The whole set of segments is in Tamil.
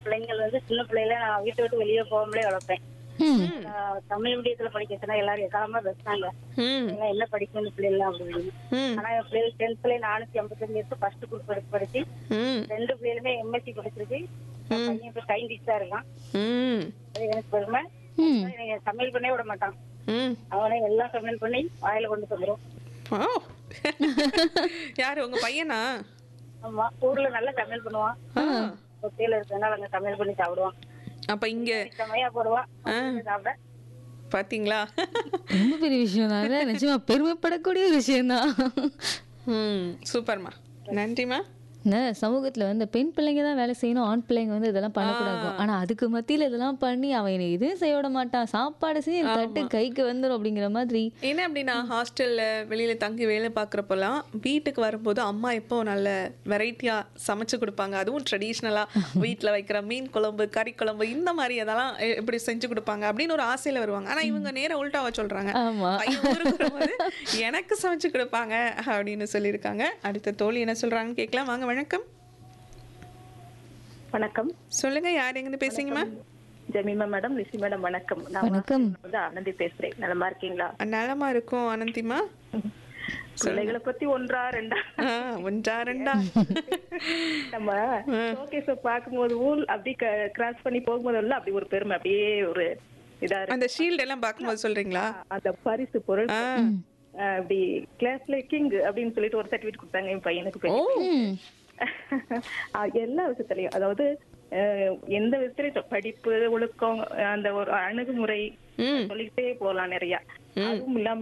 பிள்ளைங்கள் வந்து சின்ன பிள்ளைல நான் வீட்டை விட்டு வெளியே போகாமலே வளர்ப்பேன் ம் நான் தமிழ் மீடியத்துல படிக்க சொன்னா எல்லாரும் எக்காலமா பேசினாங்க ம் எல்லாம் என்ன படிக்கணும் பிள்ளைலாம் அப்படின்னு ம் ஆனா என் பிள்ளைகள் டென்த்ல நானூத்தி ஐம்பத்தஞ்சு எடுத்து ஃபர்ஸ்ட் குரூப் எடுத்து படிச்சு ம் ரெண்டு பிள்ளைகளுமே எம்எஸ்சி படிச்சிருக்கு என் பையன் இப்ப சயின்டிஸ்டா இருக்கான் ம் அது எனக்கு பெருமை ம் எனக்கு சமையல் பண்ணே விட மாட்டான் ம் அவனே எல்லாம் சமையல் பண்ணி வாயில கொண்டு வந்துடும் ஓ யாரு உங்க பையனா ஆமா ஊர்ல நல்லா சமையல் பண்ணுவான் ஆ. கொத்தையில இருக்கனால அங்க சமையல் பண்ணி சாப்பிடுவான் அப்ப இங்க செமையா போடுவான் சாப்பிட பாத்தீங்களா ரொம்ப பெரிய விஷயம் தான் நிஜமா பெருமைப்படக்கூடிய ஒரு விஷயம் தான் ம் சூப்பர்மா நன்றிம்மா இந்த சமூகத்துல வந்து பெண் பிள்ளைங்க தான் வேலை செய்யணும் ஆண் பிள்ளைங்க வந்து இதெல்லாம் பண்ணக்கூடாது ஆனா அதுக்கு மத்தியில இதெல்லாம் பண்ணி அவன் என்னை எதுவும் செய்ய விட மாட்டான் சாப்பாடு செஞ்சு என் தட்டு கைக்கு வந்துடும் அப்படிங்கிற மாதிரி என்ன அப்படின்னா ஹாஸ்டல்ல வெளியில தங்கி வேலை பார்க்குறப்பெல்லாம் வீட்டுக்கு வரும்போது அம்மா எப்போ நல்ல வெரைட்டியா சமைச்சு கொடுப்பாங்க அதுவும் ட்ரெடிஷ்னலா வீட்ல வைக்கிற மீன் குழம்பு கறி குழம்பு இந்த மாதிரி அதெல்லாம் எ- எப்படி செஞ்சு கொடுப்பாங்க அப்படின்னு ஒரு ஆசையில வருவாங்க ஆனா இவங்க நேரா உல்டாவா சொல்றாங்க ஆமா பையன் ஊருக்கு வரும்போது எனக்கு சமைச்சு கொடுப்பாங்க அப்படின்னு சொல்லியிருக்காங்க அடுத்த தோழி என்ன சொல்றாங்கன்னு கேட்கலாம் வாங்க வணக்கம் வணக்கம் சொல்லுங்க யார் எங்கன்னு பேசுறீங்கம்மா ஜமீமா மேடம் லிசி மேடம் வணக்கம் நான் வணக்கம். வந்து ஆனந்தி பேசுறேன் நலமா இருக்கீங்களா நலமா இருக்கும் அனந்திமா பிள்ளைகளை பத்தி ஒன்றா ரெண்டா ஆ, ஒன்றா ரெண்டா நம்ம ஷோகேஸ பாக்கும்போது ஊர் அப்படி கிராஸ் பண்ணி போகும்போது அப்படி ஒரு பெருமை அப்படியே ஒரு இதா இருக்கு அந்த ஷீல்ட் எல்லாம் பார்க்கும்போது சொல்றீங்களா அந்த பரிசு பொருள் ஆ. அஹ், அப்படி கிளாஸ்ல கிங் அப்படின்னு சொல்லிட்டு ஒரு சர்டிபிகேட் கொடுத்தாங்க என் பையனுக்கு ஓ ம் அஹ் எல்லா விஷயத்துலயும் அதாவது அஹ், எந்த விதத்துலயும் படிப்பு ஒழுக்கம் அந்த ஒரு அணுகுமுறை ம் சொல்லிக்கிட்டே போகலாம் நிறைய அதுவும் இல்லாம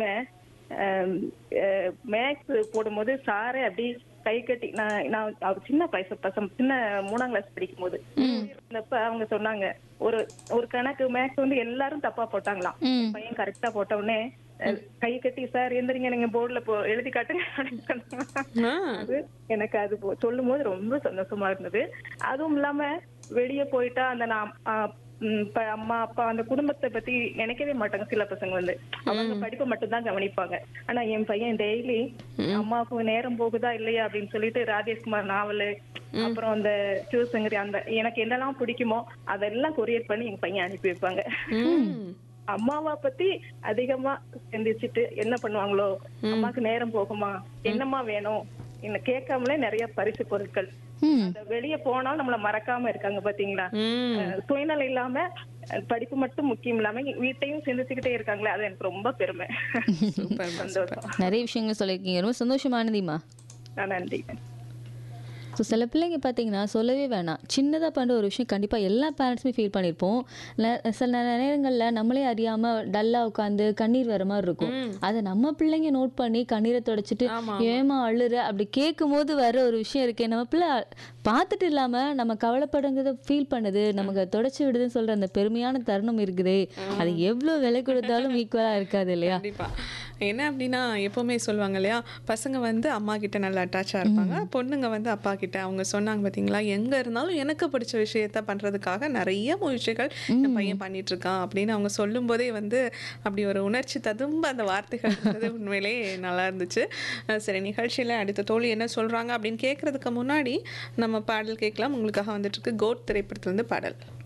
மேக்ஸ் போடும்போது சாரே அப்படி கை கட்டி நான் நான் அவர் சின்ன வயசு பசங்க சின்ன மூணாம் கிளாஸ் படிக்கும் போது இருந்தப்ப அவங்க சொன்னாங்க ஒரு ஒரு கணக்கு மேக்ஸ் வந்து எல்லாரும் தப்பா போட்டாங்களாம் ம் பையன் கரெக்டா போட்ட உடனே அஹ், கை கட்டி சார் எந்திரிங்க நீங்க போர்டுல போ எழுதி காட்டுங்க அப்படின்னு சொன்னாங்க. ஆ அது எனக்கு அது சொல்லும் போது ரொம்ப சந்தோஷமா இருந்தது அதுவும் இல்லாம வெளியே போயிட்டா அந்த நான் ஆ, ம், இப்ப அம்மா அப்பா அந்த குடும்பத்தை பத்தி நினைக்கவே மாட்டாங்க சில பசங்க வந்து அவங்க படிப்பை மட்டும் தான் கவனிப்பாங்க ஆனா என் பையன் டெய்லி அம்மாவுக்கு நேரம் போகுதா இல்லையா அப்படின்னு சொல்லிட்டு ராஜேஷ்குமார் நாவல் அப்புறம் அந்த சிவசங்கரி அந்த எனக்கு என்னெல்லாம் பிடிக்குமோ அதெல்லாம் கொரியர் பண்ணி என் பையன் அனுப்பி வைப்பாங்க ம் அம்மாவை பத்தி அதிகமா சிந்திச்சுட்டு என்ன பண்ணுவாங்களோ அம்மாக்கு நேரம் போகுமா என்னம்மா வேணும் என்ன கேட்காமலே நிறைய பரிசு பொருட்கள் ம் அந்த வெளிய போனா நம்மள மறக்காம இருக்காங்க பாத்தீங்களா ம் அஹ் சுயநலம் இல்லாம அஹ் படிப்பு மட்டும் முக்கியம் இல்லாம வீட்டையும் சிந்திச்சுக்கிட்டே இருக்காங்களே அது எனக்கு ரொம்ப பெருமை சூப்பர் சந்தோஷம் நிறைய விஷயங்கள் சொல்லியிருக்கீங்க ரொம்ப சந்தோஷமானதிமா ஆ, நன்றி ஸோ சில பிள்ளைங்க பார்த்தீங்கன்னா சொல்லவே வேணாம் சின்னதாக பண்ணுற ஒரு விஷயம் கண்டிப்பாக எல்லா பேரண்ட்ஸுமே ஃபீல் பண்ணியிருப்போம் ந- சில நேரங்களில் நம்மளே அறியாமல் டல்லாக உட்காந்து கண்ணீர் வர மாதிரி இருக்கும் அதை நம்ம பிள்ளைங்க நோட் பண்ணி கண்ணீரை தொடச்சிட்டு ஆமா, ஏமா அழுற அப்படி கேட்கும்போது வர ஒரு விஷயம் இருக்கே நம்ம பிள்ளை பார்த்துட்டு இல்லாமல் நம்ம கவலைப்படுங்கிறத ஃபீல் பண்ணுது நமக்கு அதை தொடச்சி விடுதுன்னு சொல்கிற அந்த பெருமையான தருணம் இருக்குது அது எவ்வளோ விலை கொடுத்தாலும் ஈக்குவலாக இருக்காது இல்லையா கண்டிப்பா என்ன அப்படின்னா எப்பவுமே சொல்லுவாங்க இல்லையா பசங்க வந்து அம்மா கிட்ட நல்லா அட்டாச்சா இருப்பாங்க பொண்ணுங்க வந்து அப்பா கிட்ட அவங்க சொன்னாங்க பாத்தீங்களா எங்க இருந்தாலும் எனக்கு பிடிச்ச விஷயத்த பண்றதுக்காக நிறைய முயற்சிகள் என் பையன் பண்ணிட்டு இருக்கான் அப்படின்னு அவங்க சொல்லும் போதே வந்து அப்படி ஒரு உணர்ச்சி ததும்ப அந்த வார்த்தைகள் இருந்தது உண்மையிலே நல்லா இருந்துச்சு அஹ் சரி நிகழ்ச்சியில அடுத்த தோழி என்ன சொல்றாங்க அப்படின்னு கேட்கறதுக்கு முன்னாடி நம்ம பாடல் கேட்கலாம் உங்களுக்காக வந்துட்டு இருக்கு கோட் திரைப்படத்துல இருந்து பாடல்